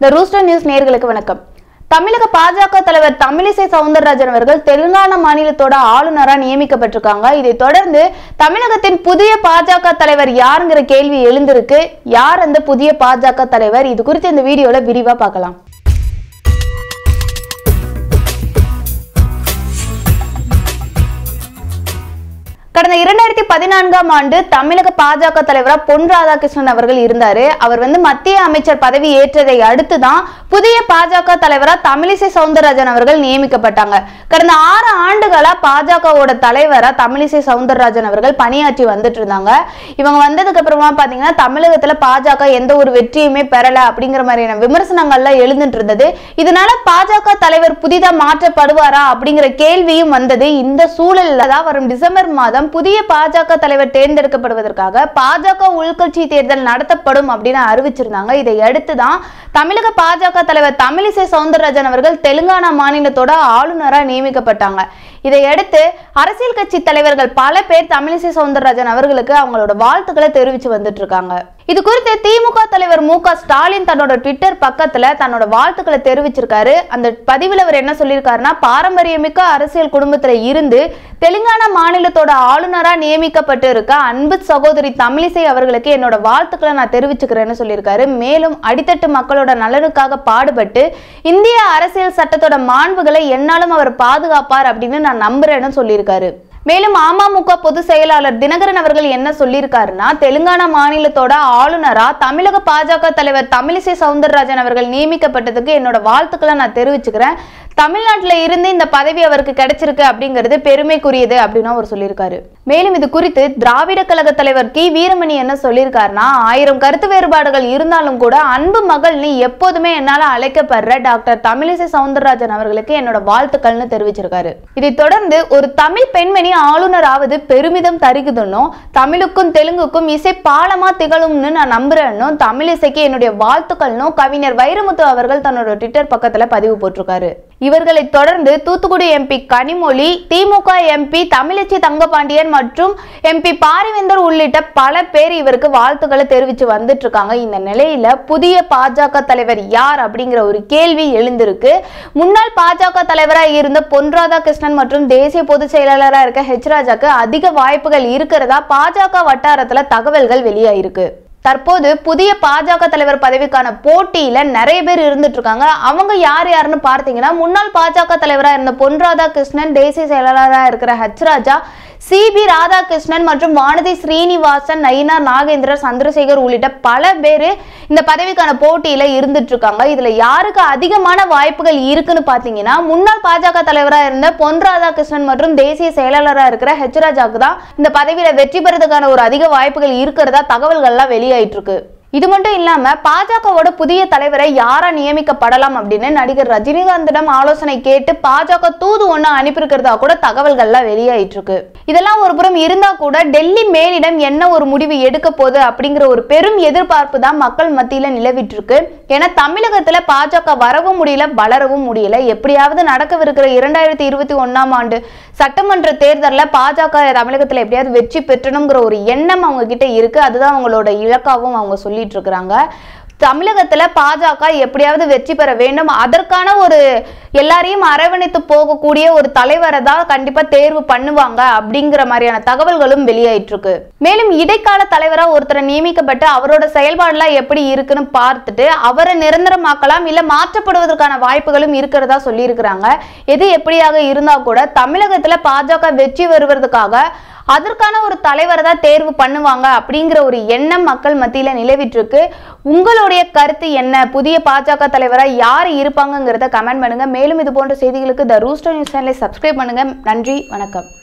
த rooster news நேயர்களுக்கு வணக்கம் தமிழக பாஜக தலைவர் தமிழிசை சவுந்தரராஜன் அவர்கள் தெலுங்கானா மாநிலத்தோட ஆளுநரா நியமிக்கப்பட்டிருக்காங்க இதை தொடர்ந்து தமிழகத்தின் புதிய பாஜக தலைவர் யாருங்கிற கேள்வி எழுந்திருக்கு யார் அந்த புதிய பாஜக தலைவர் இது குறித்து இந்த வீடியோல விரிவா பார்க்கலாம் கடந்த இரண்டாயிரத்தி பதினான்காம் ஆண்டு தமிழக பாஜக தலைவரா பொன் ராதாகிருஷ்ணன் அவர்கள் இருந்தாரு அவர் வந்து மத்திய அமைச்சர் பதவி ஏற்றதை அடுத்து தான் புதிய பாஜக தலைவரா தமிழிசை சவுந்தரராஜன் அவர்கள் நியமிக்கப்பட்டாங்க கடந்த ஆறு ஆண்டுகளா பாஜகவோட தலைவரா தமிழிசை சவுந்தரராஜன் அவர்கள் பணியாற்றி வந்துட்டு இருந்தாங்க இவங்க வந்ததுக்கு அப்புறமா பாத்தீங்கன்னா தமிழகத்துல பாஜக எந்த ஒரு வெற்றியுமே பெறல அப்படிங்கிற மாதிரியான விமர்சனங்கள்லாம் எழுந்துட்டு இருந்தது இதனால பாஜக தலைவர் புதிதா மாற்றப்படுவாரா அப்படிங்கிற கேள்வியும் வந்தது இந்த சூழல்ல தான் வரும் டிசம்பர் மாதம் புதிய பாஜக தலைவர் தேர்ந்தெடுக்கப்படுவதற்காக பாஜக உள்கட்சி தேர்தல் நடத்தப்படும் அப்படின்னு அறிவிச்சிருந்தாங்க இதை அடுத்து தான் தமிழக பாஜக தலைவர் தமிழிசை சவுந்தரராஜன் அவர்கள் தெலுங்கானா மாநிலத்தோட ஆளுநரா நியமிக்கப்பட்டாங்க இதையடுத்து அரசியல் கட்சி தலைவர்கள் பல பேர் தமிழிசை சவுந்தரராஜன் அவர்களுக்கு அவங்களோட வாழ்த்துக்களை தெரிவிச்சு வந்துட்டு இருக்காங்க இது குறித்து திமுக தலைவர் மு க ஸ்டாலின் தன்னோட ட்விட்டர் பக்கத்துல தன்னோட வாழ்த்துக்களை தெரிவிச்சிருக்காரு அந்த பதிவில் அவர் என்ன சொல்லியிருக்காருன்னா பாரம்பரியமிக்க அரசியல் குடும்பத்துல இருந்து தெலுங்கானா மாநிலத்தோட ஆளுநரா நியமிக்கப்பட்டு இருக்க அன்பு சகோதரி தமிழிசை அவர்களுக்கு என்னோட வாழ்த்துக்களை நான் தெரிவிச்சுக்கிறேன்னு சொல்லியிருக்காரு மேலும் அடித்தட்டு மக்களோட நலனுக்காக பாடுபட்டு இந்திய அரசியல் சட்டத்தோட மாண்புகளை என்னாலும் அவர் பாதுகாப்பார் அப்படின்னு நான் நம்புறேன்னு சொல்லியிருக்காரு மேலும் அமமுக பொதுச் செயலாளர் தினகரன் அவர்கள் என்ன சொல்லியிருக்காருன்னா தெலுங்கானா மாநிலத்தோட ஆளுநரா தமிழக பாஜக தலைவர் தமிழிசை சவுந்தரராஜன் அவர்கள் நியமிக்கப்பட்டதுக்கு என்னோட வாழ்த்துக்களை நான் தெரிவிச்சுக்கிறேன் தமிழ்நாட்டில் இருந்து இந்த பதவி அவருக்கு கிடைச்சிருக்கு அப்படிங்கிறது பெருமைக்குரியது அப்படின்னு அவர் சொல்லியிருக்காரு மேலும் இது குறித்து திராவிட கழக தலைவர் கி வீரமணி என்ன சொல்லியிருக்காருன்னா ஆயிரம் கருத்து வேறுபாடுகள் இருந்தாலும் கூட அன்பு மகள் நீ எப்போதுமே என்னால அழைக்கப்படுற டாக்டர் தமிழிசை சவுந்தரராஜன் அவர்களுக்கு என்னோட வாழ்த்துக்கள்னு தெரிவிச்சிருக்காரு இதைத் தொடர்ந்து ஒரு தமிழ் பெண்மணி ஆளுநர் ஆவது பெருமிதம் தருகுதுன்னும் தமிழுக்கும் தெலுங்குக்கும் இசை பாலமா திகழும்னு நான் நம்புறேன்னும் தமிழிசைக்கு என்னுடைய வாழ்த்துக்கள்னும் கவிஞர் வைரமுத்து அவர்கள் தன்னோட ட்விட்டர் பக்கத்துல பதிவு போட்டிருக்காரு இவர்களை தொடர்ந்து தூத்துக்குடி எம்பி கனிமொழி திமுக எம்பி தமிழச்சி தங்கபாண்டியன் மற்றும் எம்பி பாரிவேந்தர் உள்ளிட்ட பல பேர் இவருக்கு வாழ்த்துக்களை தெரிவித்து வந்துட்டு இருக்காங்க இந்த நிலையில புதிய பாஜக தலைவர் யார் அப்படிங்கிற ஒரு கேள்வி எழுந்திருக்கு முன்னாள் பாஜக தலைவராக இருந்த பொன் ராதாகிருஷ்ணன் மற்றும் தேசிய பொதுச் செயலாளராக இருக்க ஹெச் ராஜாக்கு அதிக வாய்ப்புகள் இருக்கிறதா பாஜக வட்டாரத்துல தகவல்கள் வெளியாயிருக்கு தற்போது புதிய பாஜக தலைவர் பதவிக்கான போட்டியில நிறைய பேர் இருந்துட்டு இருக்காங்க அவங்க யார் யாருன்னு பார்த்தீங்கன்னா முன்னாள் பாஜக தலைவராக இருந்த பொன் ராதாகிருஷ்ணன் தேசிய செயலாளராக இருக்கிற ஹச் ராஜா சிபி ராதாகிருஷ்ணன் மற்றும் வானதி ஸ்ரீனிவாசன் நயினார் நாகேந்திரர் சந்திரசேகர் உள்ளிட்ட பல பேர் இந்த பதவிக்கான போட்டியில இருந்துட்டு இருக்காங்க இதுல யாருக்கு அதிகமான வாய்ப்புகள் இருக்குன்னு பாத்தீங்கன்னா முன்னாள் பாஜக தலைவராக இருந்த பொன் ராதாகிருஷ்ணன் மற்றும் தேசிய செயலாளராக இருக்கிற ஹெச் ராஜாக்கு தான் இந்த பதவியில வெற்றி பெறதுக்கான ஒரு அதிக வாய்ப்புகள் இருக்கிறதா தகவல்கள்லாம் வெளியாயிட்டு இருக்கு இது மட்டும் இல்லாம பாஜகவோட புதிய தலைவரை யாரா நியமிக்கப்படலாம் அப்படின்னு நடிகர் ரஜினிகாந்திடம் ஆலோசனை கேட்டு பாஜக தூது ஒண்ணு அனுப்பியிருக்கிறதா கூட தகவல்கள்லாம் வெளியாயிட்டு இருக்கு இதெல்லாம் ஒரு புறம் இருந்தா கூட டெல்லி மேலிடம் என்ன ஒரு முடிவு எடுக்க போகுது அப்படிங்கிற ஒரு பெரும் எதிர்பார்ப்பு தான் மக்கள் மத்தியில நிலவிட்டு இருக்கு ஏன்னா தமிழகத்துல பாஜக வரவும் முடியல வளரவும் முடியல எப்படியாவது நடக்கவிருக்கிற இரண்டாயிரத்தி இருபத்தி ஒன்னாம் ஆண்டு சட்டமன்ற தேர்தலில் பாஜக தமிழகத்துல எப்படியாவது வெற்றி பெற்றணுங்கிற ஒரு எண்ணம் அவங்க கிட்ட இருக்கு அதுதான் அவங்களோட இலக்காவும் அவங்க சொல்லிட்டு இருக்கிறாங்க தமிழகத்துல பாஜக எப்படியாவது வெற்றி பெற வேண்டும் அதற்கான ஒரு எல்லாரையும் அரவணைத்து போகக்கூடிய ஒரு தலைவரை தான் கண்டிப்பா தேர்வு பண்ணுவாங்க அப்படிங்கிற மாதிரியான தகவல்களும் வெளியாயிட்டு இருக்கு மேலும் இடைக்கால தலைவரா ஒருத்தரை நியமிக்கப்பட்டு அவரோட செயல்பாடுலாம் எப்படி இருக்குன்னு பார்த்துட்டு அவரை நிரந்தரமாக்கலாம் இல்ல மாற்றப்படுவதற்கான வாய்ப்புகளும் இருக்கிறதா சொல்லியிருக்கிறாங்க எது எப்படியாக இருந்தா கூட தமிழகத்துல பாஜக வெற்றி வருவதற்காக அதற்கான ஒரு தலைவரை தான் தேர்வு பண்ணுவாங்க அப்படிங்கிற ஒரு எண்ணம் மக்கள் மத்தியில நிலவிட்டு இருக்கு உங்களுடைய கருத்து என்ன புதிய பாஜக தலைவரா யார் இருப்பாங்கங்கிறத கமெண்ட் பண்ணுங்க மேலும் இது போன்ற செய்திகளுக்கு த ரூஸ்டர் நியூஸ் சேனலை சப்ஸ்கிரைப் பண்ணுங்க நன்றி வணக்கம்